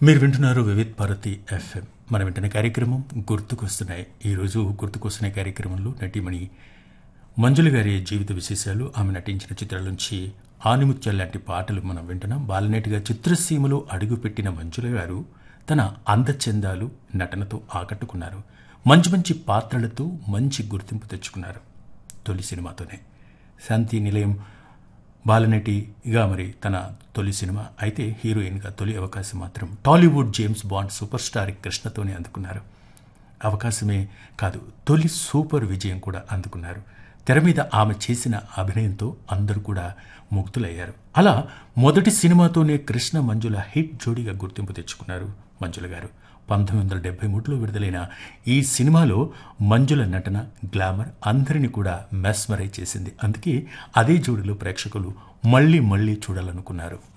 మీరు వింటున్నారు వివిధ్ భారతి ఎఫ్ఎం మనం వింటున్న కార్యక్రమం గుర్తుకొస్తున్నాయి ఈరోజు గుర్తుకొస్తున్నాయి కార్యక్రమంలో నటిమణి మంజుల గారి జీవిత విశేషాలు ఆమె నటించిన చిత్రాల నుంచి ఆనిముత్యాల లాంటి పాటలు మనం వింటున్నాం బాలనటిగా చిత్రసీమలో అడుగుపెట్టిన మంజుల గారు తన అందచందాలు నటనతో ఆకట్టుకున్నారు మంచి మంచి పాత్రలతో మంచి గుర్తింపు తెచ్చుకున్నారు తొలి సినిమాతోనే శాంతి నిలయం బాలనటిగా మరి తన తొలి సినిమా అయితే హీరోయిన్గా తొలి అవకాశం మాత్రం Tollywood James Bond super star కృష్ణతోనే అందుకున్నారు అవకాశమే కాదు తొలి సూపర్ విజయం కూడా అందుకున్నారు తెర మీద ఆమె చేసిన అభినయంతో అందరూ కూడా ముగ్ధులయ్యారు అలా మొదటి సినిమాతోనే కృష్ణ మంజుల హిట్ జోడీగా గుర్తింపు తెచ్చుకున్నారు మంజుల గారు పంతొమ్మిది వందల డెబ్బై మూడులో విడుదలైన ఈ సినిమాలో మంజుల నటన గ్లామర్ అందరిని కూడా మెస్మరైజ్ చేసింది అందుకే అదే జోడిలో ప్రేక్షకులు మళ్ళీ మళ్ళీ చూడాలనుకున్నారు